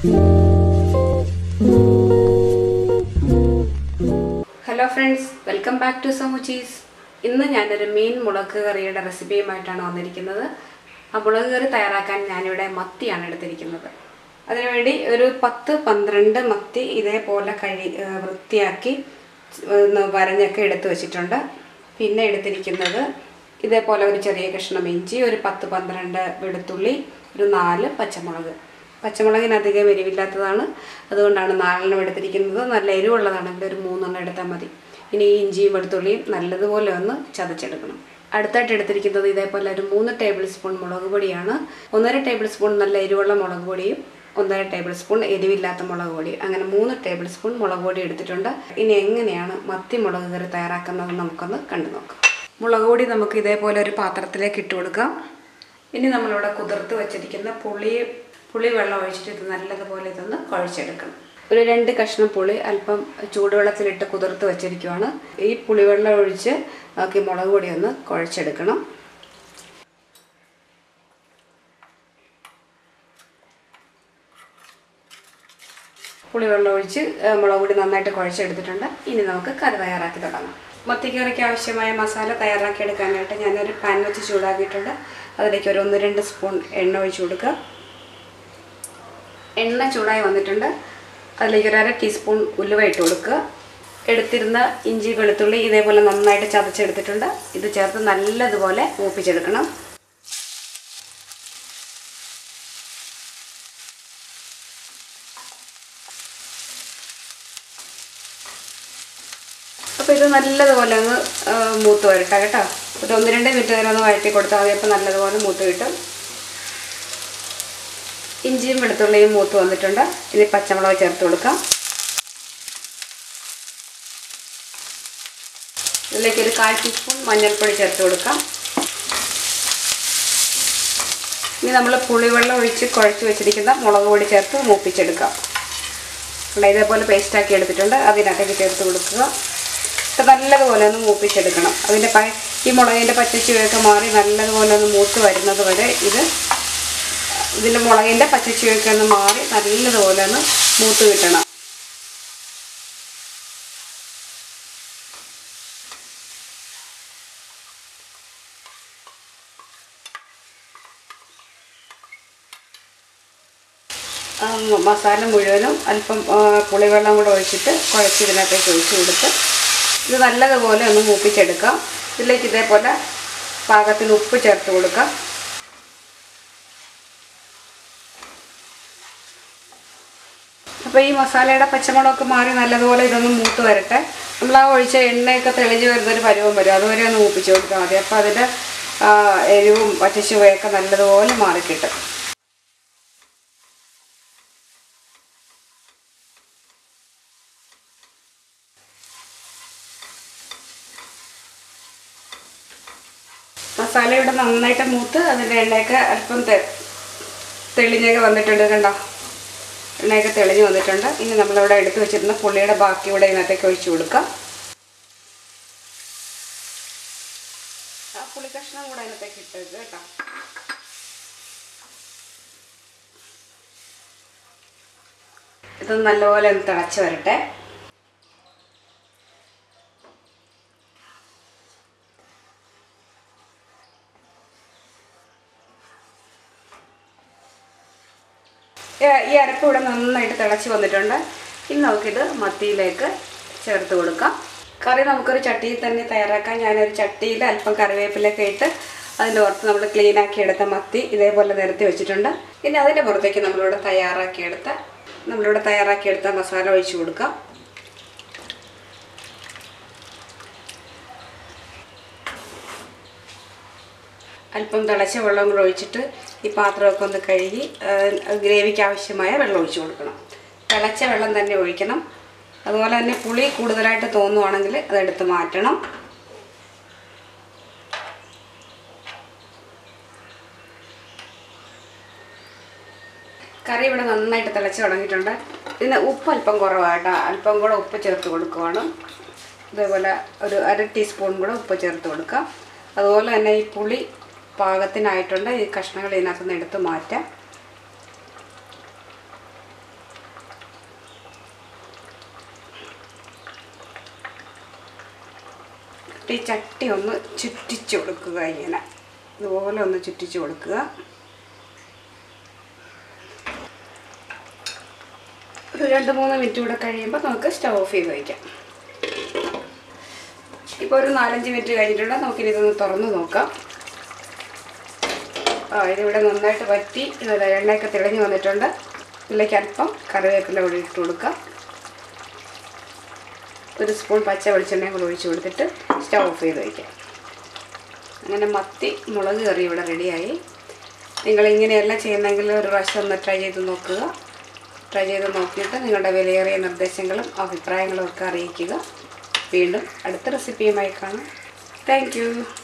hello friends welcome back to സമൂച്ചീസ് ഇന്ന് ഞാനൊരു മീൻ മുളക് കറിയുടെ റെസിപ്പിയുമായിട്ടാണ് വന്നിരിക്കുന്നത് ആ മുളക് കറി തയ്യാറാക്കാൻ ഞാനിവിടെ മത്തിയാണ് എടുത്തിരിക്കുന്നത് അതിനുവേണ്ടി ഒരു പത്ത് പന്ത്രണ്ട് മത്തി ഇതേപോലെ കഴി ഏ, വൃത്തിയാക്കി ഒന്ന് വരഞ്ഞൊക്കെ എടുത്തു വെച്ചിട്ടുണ്ട് പിന്നെ എടുത്തിരിക്കുന്നത് ഇതേപോലെ ഒരു ചെറിയ കഷ്ണം ഇഞ്ചി ഒരു പത്ത് പന്ത്രണ്ട് വെളുത്തുള്ളി ഒരു നാല് പച്ചമുളക് പച്ചമുളകിന് അധികം എരിവില്ലാത്തതാണ് അതുകൊണ്ടാണ് നാലെണ്ണം എടുത്തിരിക്കുന്നത് നല്ല എരിവുള്ളതാണെങ്കിൽ ഒരു മൂന്നെണ്ണം എടുത്താൽ മതി ഇനി ഈ ഇഞ്ചിയും വെളുത്തുള്ളിയും നല്ലതുപോലെ ഒന്ന് ചതച്ചെടുക്കണം അടുത്തായിട്ട് എടുത്തിരിക്കുന്നത് ഇതേപോലെ ഒരു മൂന്ന് ടേബിൾ സ്പൂൺ മുളക് പൊടിയാണ് ഒന്നര ടേബിൾ സ്പൂൺ നല്ല എരിവുള്ള മുളക് പൊടിയും ഒന്നര ടേബിൾ സ്പൂൺ എരിവില്ലാത്ത മുളക് പൊടി അങ്ങനെ മൂന്ന് ടേബിൾ സ്പൂൺ മുളക് പൊടി എടുത്തിട്ടുണ്ട് ഇനി എങ്ങനെയാണ് മത്തി മുളക് കറി തയ്യാറാക്കുന്നത് നമുക്കൊന്ന് കണ്ടു നോക്കാം മുളക് പൊടി നമുക്ക് ഇതേപോലെ ഒരു പാത്രത്തിലേക്ക് ഇട്ട് കൊടുക്കാം ഇനി നമ്മളിവിടെ കുതിർത്ത് വെച്ചിരിക്കുന്ന പുളി പുളി വെള്ളം ഒഴിച്ചിട്ട് ഇത് നല്ലതുപോലെ ഇതൊന്ന് കുഴച്ചെടുക്കണം ഒരു രണ്ട് കഷ്ണം പുളി അല്പം ചൂടുവെള്ളത്തിലിട്ട് കുതിർത്ത് വെച്ചിരിക്കുവാണ് ഈ പുളിവെള്ളം ഒഴിച്ച് നമുക്ക് ഈ മുളക് പൊടി ഒന്ന് കുഴച്ചെടുക്കണം പുളിവെള്ളം ഒഴിച്ച് ആ, മുളക് പൊടി നന്നായിട്ട് കുഴച്ചെടുത്തിട്ടുണ്ട് ഇനി നമുക്ക് കറി തയ്യാറാക്കി തുടങ്ങാം മത്തിക്കറിക്ക് ആവശ്യമായ മസാല തയ്യാറാക്കി എടുക്കാനായിട്ട് ഞാനൊരു പാൻ വെച്ച് ചൂടാക്കിയിട്ടുണ്ട് അതിലേക്ക് ഒരു ഒന്ന് രണ്ട് സ്പൂൺ എണ്ണ ഒഴിച്ച് കൊടുക്കുക എണ്ണ ചൂടായി വന്നിട്ടുണ്ട് അതിലേക്ക് ഒരു അര ടീസ്പൂൺ ഉലുവ ഇട്ട് കൊടുക്കുക എടുത്തിരുന്ന ഇഞ്ചി വെളുത്തുള്ളി ഇതേപോലെ നന്നായിട്ട് ചതച്ചെടുത്തിട്ടുണ്ട് ഇത് ചേർത്ത് നല്ലതുപോലെ മൂപ്പിച്ചെടുക്കണം അപ്പോൾ ഇത് നല്ലതുപോലെ ഒന്ന് ആ, മൂത്ത് വരട്ടെ കേട്ടോ ഒരു ഒന്ന് രണ്ട് മിനിറ്റ് നേരം ഒന്ന് വഴറ്റി കൊടുത്താൽ മതി അപ്പോൾ നല്ലതുപോലെ മൂത്ത് കിട്ടും ഇഞ്ചിയും വെളുത്തുള്ളിയും മൂത്ത് വന്നിട്ടുണ്ട് ഇനി പച്ചമുളക് ചേർത്ത് കൊടുക്കാം ഇതിലേക്ക് ഒരു കാൽ ടീസ്പൂൺ മഞ്ഞൾപ്പൊടി ചേർത്ത് കൊടുക്കാം ഇനി നമ്മൾ പുളിവെള്ളം ഒഴിച്ച് കുഴച്ച് വെച്ചിരിക്കുന്ന മുളക് പൊടി ചേർത്ത് മൂപ്പിച്ചെടുക്കാം ഇവിടെ ഇതേപോലെ പേസ്റ്റാക്കി എടുത്തിട്ടുണ്ട് അതിനകത്തേക്ക് ചേർത്ത് കൊടുക്കുക ഇത് നല്ലതുപോലെ ഒന്ന് മൂപ്പിച്ചെടുക്കണം അതിൻ്റെ പ ഈ മുളകിൻ്റെ പച്ചച്ചുവയൊക്കെ മാറി നല്ലതുപോലെ ഒന്ന് മൂത്ത് വരുന്നത് വരെ ഇത് ഇതിൻ്റെ മുളകിൻ്റെ പച്ചച്ചുവയൊക്കെ ഒന്ന് മാറി നല്ലതുപോലെ ഒന്ന് മൂത്ത് കിട്ടണം ആ, മ- മസാല മുഴുവനും അല്പം ആ, പുളിവെള്ളം കൂടെ ഒഴിച്ചിട്ട് കുഴച്ച് ഇതിനകത്തേക്ക് ഒഴിച്ച് കൊടുത്ത് ഇത് നല്ലതുപോലെ ഒന്ന് മൂപ്പിച്ചെടുക്കാം ഇതിലേക്ക് ഇതേപോലെ പാകത്തിന് ഉപ്പ് ചേർത്ത് കൊടുക്കാം അപ്പോൾ ഈ മസാലയുടെ പച്ചമുളകൊക്കെ മാറി നല്ലതുപോലെ ഇതൊന്ന് മൂത്ത് വരട്ടെ നമ്മൾ ആ ഒഴിച്ച എണ്ണയൊക്കെ തെളിഞ്ഞ് വരുന്നൊരു പരുവം വരും അതുവരെ ഒന്ന് മൂപ്പിച്ച് കൊടുത്താൽ മതി അപ്പോൾ അതിൻ്റെ ആ, എരിവും പച്ചച്ചുവയൊക്കെ നല്ലതുപോലെ മാറിക്കിട്ടും മസാല ഇവിടെ നന്നായിട്ട് മൂത്ത് അതിൻ്റെ എണ്ണയൊക്കെ അല്പം തെ- തെളിഞ്ഞൊക്കെ വന്നിട്ടുണ്ട് കണ്ടോ എണ്ണയൊക്കെ തെളിഞ്ഞ് വന്നിട്ടുണ്ട് ഇനി നമ്മളിവിടെ എടുത്തു വെച്ചിരുന്ന പുളിയുടെ ബാക്കി ഇവിടെ ഇതിനകത്തേക്ക് ഒഴിച്ചു കൊടുക്കാം ആ പുളി കഷ്ണം കൂടെ അതിനകത്തേക്ക് ഇട്ടേക്ക് കേട്ടോ ഇത് നല്ലപോലെ ഒന്ന് തിളച്ച് വരട്ടെ ഏ- ഈ അരപ്പ് ഇവിടെ നന്നായിട്ട് തിളച്ച് വന്നിട്ടുണ്ട് ഇനി നമുക്കിത് മത്തിയിലേക്ക് ചേർത്ത് കൊടുക്കാം കറി നമുക്കൊരു ചട്ടിയിൽ തന്നെ തയ്യാറാക്കാം ഞാനൊരു ചട്ടിയിൽ അല്പം കറിവേപ്പിലൊക്കെ ഇട്ട് അതിൻ്റെ പുറത്ത് നമ്മൾ ക്ലീൻ ആക്കി എടുത്ത മത്തി ഇതേപോലെ നിരത്തി വെച്ചിട്ടുണ്ട് ഇനി അതിൻ്റെ പുറത്തേക്ക് നമ്മളിവിടെ തയ്യാറാക്കിയെടുത്ത നമ്മളിവിടെ തയ്യാറാക്കിയെടുത്ത മസാല ഒഴിച്ച് കൊടുക്കാം അല്പം തിളച്ച വെള്ളം കൂടെ ഒഴിച്ചിട്ട് ഈ പാത്രമൊക്കെ ഒന്ന് കഴുകി ആ, ഗ്രേവിക്ക് ആവശ്യമായ വെള്ളം ഒഴിച്ച് കൊടുക്കണം തിളച്ച വെള്ളം തന്നെ ഒഴിക്കണം അതുപോലെ തന്നെ പുളി കൂടുതലായിട്ട് തോന്നുവാണെങ്കിൽ അതെടുത്ത് മാറ്റണം കറി ഇവിടെ നന്നായിട്ട് തിളച്ച് തുടങ്ങിയിട്ടുണ്ട് ഇതിന് ഉപ്പ് അല്പം കുറവാട്ടോ അല്പം കൂടെ ഉപ്പ് ചേർത്ത് കൊടുക്കുവാണ് ഇതേപോലെ ഒരു അര ടീസ്പൂൺ കൂടെ ഉപ്പ് ചേർത്ത് കൊടുക്കാം അതുപോലെ തന്നെ ഈ പുളി പാകത്തിനായിട്ടുണ്ട് ഈ കഷ്ണങ്ങൾ ഇതിനകത്ത് നിന്ന് എടുത്ത് മാറ്റാം എന്നിട്ട് ഈ ചട്ടി ഒന്ന് ചുറ്റിച്ച് കൊടുക്കുക ഇങ്ങനെ ഇതുപോലെ ഒന്ന് ചുറ്റിച്ച് കൊടുക്കുക ഒരു രണ്ട് മൂന്ന് മിനിറ്റ് കൂടെ കഴിയുമ്പോൾ നമുക്ക് സ്റ്റവ് ഓഫ് ചെയ്ത് വയ്ക്കാം ഇപ്പോൾ ഒരു നാലഞ്ച് മിനിറ്റ് കഴിഞ്ഞിട്ടുണ്ട് നമുക്കിനി ഇതൊന്ന് തുറന്ന് നോക്കാം ആ ഇതിവിടെ നന്നായിട്ട് വറ്റി ഇതല്ല എണ്ണയൊക്കെ തെളിഞ്ഞ് വന്നിട്ടുണ്ട് ഇതിലേക്ക് അല്പം കറിവേപ്പില കൂടി ഇട്ട് കൊടുക്കാം ഒരു സ്പൂൺ പച്ച വെളിച്ചെണ്ണയും കൂടി ഒഴിച്ച് കൊടുത്തിട്ട് സ്റ്റവ് ഓഫ് ചെയ്ത് വയ്ക്കാം അങ്ങനെ മത്തി മുളക് കറി ഇവിടെ റെഡിയായി നിങ്ങൾ ഇങ്ങനെയല്ല ചെയ്യുന്നെങ്കിൽ ഒരു പ്രാവശ്യം ഒന്ന് ട്രൈ ചെയ്ത് നോക്കുക ട്രൈ ചെയ്ത് നോക്കിയിട്ട് നിങ്ങളുടെ വിലയേറിയ നിർദ്ദേശങ്ങളും അഭിപ്രായങ്ങളും ഒക്കെ അറിയിക്കുക വീണ്ടും അടുത്ത റെസിപ്പിയുമായി കാണാം താങ്ക്